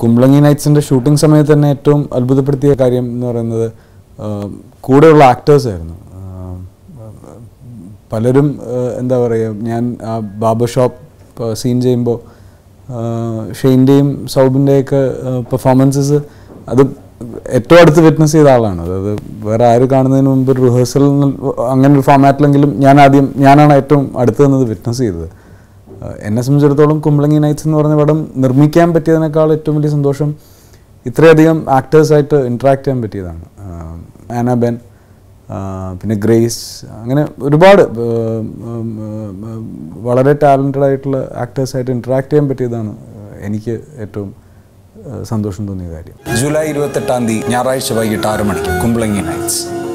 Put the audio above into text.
Kumbalangi നൈറ്റ്സിൻ്റെ shooting സമയത്ത് തന്നെ ഏറ്റവും അത്ഭുതപ്പെടുത്തിയ കാര്യം എന്ന് പറയുന്നത് ആ, കൂടെയുള്ള ആക്ടേഴ്സ് ആയിരുന്നു ആ, പലരും ആ, എന്താ പറയുക ഞാൻ ആ ബാബർ ഷോപ്പ് സീൻ ചെയ്യുമ്പോൾ ഷെയിൻ്റെയും സൗബിൻ്റെയൊക്കെ പെർഫോമൻസസ് അത് ഏറ്റവും അടുത്ത് വിറ്റ്നസ് ചെയ്ത ആളാണ് അതായത് വേറെ ആര് കാണുന്നതിന് മുമ്പ് റിഹേഴ്സൽ അങ്ങനെ ഒരു ഫോമാറ്റിലെങ്കിലും ഞാൻ ആദ്യം ഞാനാണ് ഏറ്റവും അടുത്ത് നിന്നത് വിറ്റ്നസ് ചെയ്തത് ആഹ് എന്നെ സംബന്ധിച്ചിടത്തോളം കുമ്പളങ്ങി നൈറ്റ്സ് എന്ന് പറഞ്ഞ പടം നിർമ്മിക്കാൻ പറ്റിയതിനേക്കാൾ ഏറ്റവും വലിയ സന്തോഷം ഇത്രയധികം ആക്ടേഴ്സായിട്ട് ഇൻട്രാക്ട് ചെയ്യാൻ പറ്റിയതാണ് ആഹ് ആനാബെൻ ആഹ് പിന്നെ ഗ്രേസ് അങ്ങനെ ഒരുപാട് ആഹ് ഉം, ഉം, വളരെ ടാലൻറ്റഡ് ആയിട്ടുള്ള ആക്ടേഴ്സായിട്ട് ഇൻട്രാക്ട് ചെയ്യാൻ പറ്റിയതാണ് എനിക്ക് ഏറ്റവും ആഹ് സന്തോഷം തോന്നിയ കാര്യം ജൂലൈ ഇരുപത്തെട്ടാം തീയതി ഞായറാഴ്ച വൈകിട്ട് ആറ് മണിക്ക് കുമ്പളങ്ങി നൈറ്റ്സ്